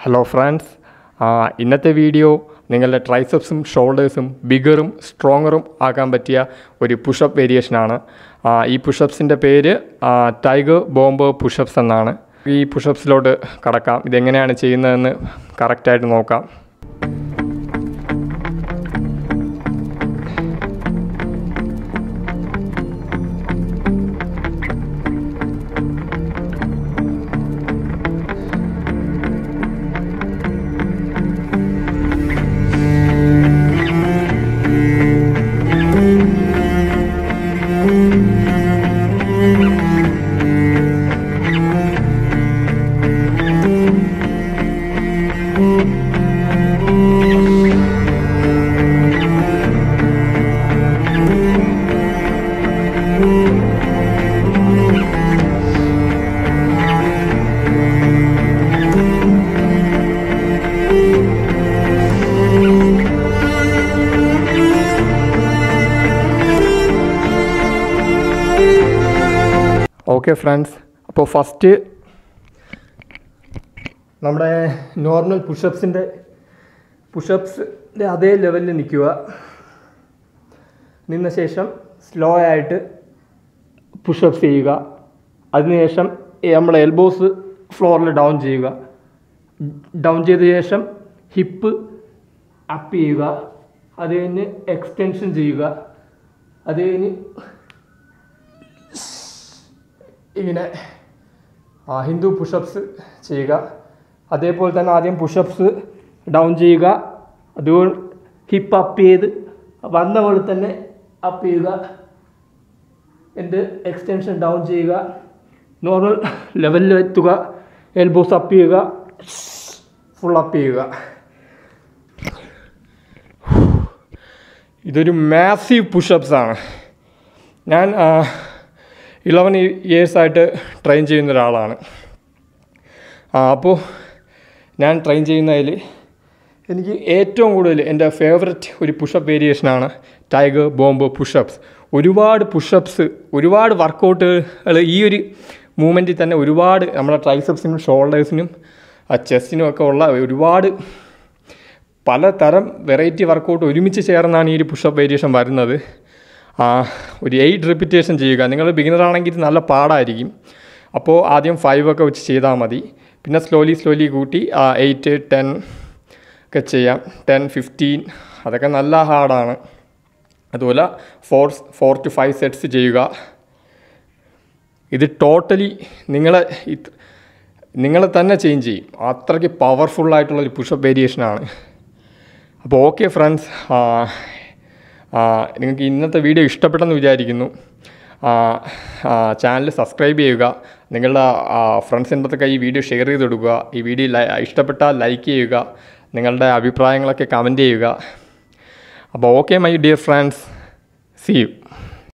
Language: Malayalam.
ഹലോ ഫ്രണ്ട്സ് ഇന്നത്തെ വീഡിയോ നിങ്ങളുടെ ട്രൈസെപ്സും ഷോൾഡേഴ്സും ബിഗറും സ്ട്രോങ്ങറും ആക്കാൻ പറ്റിയ ഒരു പുഷപ്പ് വേരിയേഷനാണ് ഈ പുഷപ്സിൻ്റെ പേര് ടൈഗർ ബോംബ് പുഷപ്സ് എന്നാണ് ഈ പുഷപ്സിലോട്ട് കടക്കാം ഇതെങ്ങനെയാണ് ചെയ്യുന്നതെന്ന് കറക്റ്റായിട്ട് നോക്കാം ഓക്കെ ഫ്രണ്ട്സ് അപ്പോൾ ഫസ്റ്റ് നമ്മുടെ നോർമൽ പുഷപ്സിൻ്റെ പുഷപ്സിൻ്റെ അതേ ലെവലിൽ നിൽക്കുക നിന്ന ശേഷം സ്ലോ ആയിട്ട് പുഷപ്സ് ചെയ്യുക അതിനുശേഷം നമ്മുടെ എൽബോസ് ഫ്ലോറിൽ ഡൗൺ ചെയ്യുക ഡൗൺ ചെയ്ത ശേഷം ഹിപ്പ് അപ്പ് ചെയ്യുക അത് കഴിഞ്ഞ് എക്സ്റ്റൻഷൻ ചെയ്യുക അത് കഴിഞ്ഞ് ഇങ്ങനെ ആ, ഹിന്ദു പുഷപ്സ് ചെയ്യുക അതേപോലെ തന്നെ ആദ്യം പുഷപ്സ് ഡൗൺ ചെയ്യുക അതുകൊണ്ട് ഹിപ്പ് അപ്പ് ചെയ്ത് വന്ന പോലെ തന്നെ അപ്പ് ചെയ്യുക എന്നിട്ട് എക്സ്റ്റൻഷൻ ഡൗൺ ചെയ്യുക നോർമൽ ലെവലിൽ എത്തുക എൽബോസ് അപ്പ് ചെയ്യുക ഫുൾ അപ്പ് ചെയ്യുക ഇതൊരു മാസീവ് പുഷപ്സ് ആണ് ഞാൻ ഇലവൻ ഇയേഴ്സായിട്ട് ട്രെയിൻ ചെയ്യുന്ന ഒരാളാണ് ആ, അപ്പോൾ ഞാൻ ട്രെയിൻ ചെയ്യുന്നതിൽ എനിക്ക് ഏറ്റവും കൂടുതൽ എൻ്റെ ഫേവററ്റ് ഒരു പുഷപ്പ് വേരിയേഷനാണ് ടൈഗർ ബോംബ് പുഷപ്സ് ഒരുപാട് പുഷപ്സ് ഒരുപാട് വർക്കൗട്ടുകൾ ഈ ഒരു മൂമെൻറ്റിൽ തന്നെ ഒരുപാട് നമ്മുടെ ട്രൈസെപ്സിനും ഷോൾഡേഴ്സിനും ചെസ്റ്റിനും ഒക്കെ ഉള്ള ഒരുപാട് പലതരം വെറൈറ്റി വർക്കൗട്ട് ഒരുമിച്ച് ചേർന്നാണ് ഈ ഒരു പുഷപ്പ് വേരിയേഷൻ വരുന്നത് ആ, ഒരു എയ്റ്റ് റിപ്പിറ്റേഷൻ ചെയ്യുക നിങ്ങൾ ബിഗിനർ ആണെങ്കിൽ ഇത് നല്ല പാടായിരിക്കും അപ്പോൾ ആദ്യം ഫൈവ് ഒക്കെ വെച്ച് ചെയ്താൽ മതി പിന്നെ സ്ലോലി സ്ലോലി കൂട്ടി എയ്റ്റ് ടെൻ ഒക്കെ ചെയ്യാം ടെൻ ഫിഫ്റ്റീൻ അതൊക്കെ നല്ല ഹാർഡാണ് അതുപോലെ four four to five sets ചെയ്യുക ഇത് ടോട്ടലി നിങ്ങളെ ഇത് നിങ്ങളെ തന്നെ ചേഞ്ച് ചെയ്യും അത്രയ്ക്ക് പവർഫുള്ളായിട്ടുള്ള ഒരു പുഷപ്പ് വേരിയേഷനാണ് അപ്പോൾ ഓക്കെ ഫ്രണ്ട്സ് നിങ്ങൾക്ക് ഇന്നത്തെ വീഡിയോ ഇഷ്ടപ്പെട്ടെന്ന് വിചാരിക്കുന്നു ചാനൽ സബ്സ്ക്രൈബ് ചെയ്യുക നിങ്ങളുടെ ഫ്രണ്ട്സിൻ്റെ അടുത്തൊക്കെ ഈ വീഡിയോ ഷെയർ ചെയ്ത് കൊടുക്കുക ഈ വീഡിയോ ലൈ ഇഷ്ടപ്പെട്ടാൽ ലൈക്ക് ചെയ്യുക നിങ്ങളുടെ അഭിപ്രായങ്ങളൊക്കെ കമൻറ്റ് ചെയ്യുക അപ്പോൾ okay my dear friends see U